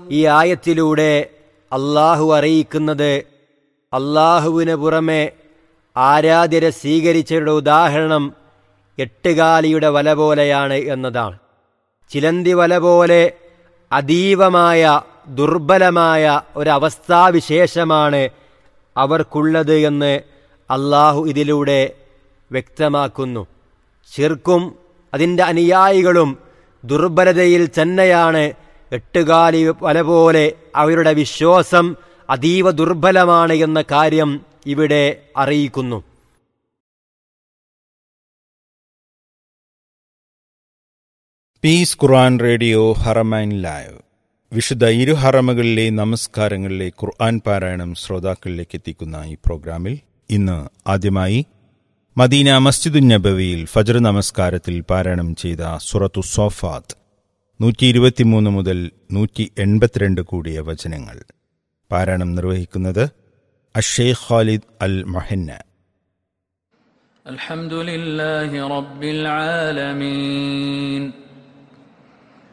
ഈ ആയത്തിലൂടെ അള്ളാഹു അറിയിക്കുന്നത് അള്ളാഹുവിന് പുറമെ ആരാധ്യരെ സ്വീകരിച്ചവരുടെ ഉദാഹരണം എട്ടുകാലിയുടെ വല പോലെയാണ് എന്നതാണ് ചിലന്തി വല പോലെ അതീവമായ ദുർബലമായ ഒരവസ്ഥാവിശേഷമാണ് അവർക്കുള്ളത് എന്ന് അള്ളാഹു ഇതിലൂടെ വ്യക്തമാക്കുന്നു ശിർക്കും അതിൻ്റെ അനുയായികളും ദുർബലതയിൽ തന്നെയാണ് എട്ടുകാലി വല പോലെ അവരുടെ വിശ്വാസം അതീവ ദുർബലമാണ് എന്ന കാര്യം ഇവിടെ അറിയിക്കുന്നു പീസ് ഖുർആൻ റേഡിയോ ഹറമൈൻ ലൈവ് വിശുദ്ധ ഇരു ഹറമകളിലെ നമസ്കാരങ്ങളിലെ ഖുർആൻ പാരായണം ശ്രോതാക്കളിലേക്ക് എത്തിക്കുന്ന ഈ പ്രോഗ്രാമിൽ ഇന്ന് ആദ്യമായി മദീന മസ്ജിദു നബവിയിൽ ഫജർ നമസ്കാരത്തിൽ പാരായണം ചെയ്ത സുറത്തു സോഫാത്ത് നൂറ്റി ഇരുപത്തിമൂന്ന് മുതൽ നൂറ്റി എൺപത്തിരണ്ട് കൂടിയ വചനങ്ങൾ പാരായണം നിർവഹിക്കുന്നത് അഷേഖ് ഖാലിദ് അൽ മൊഹന്ന الحمد لله رب العالمين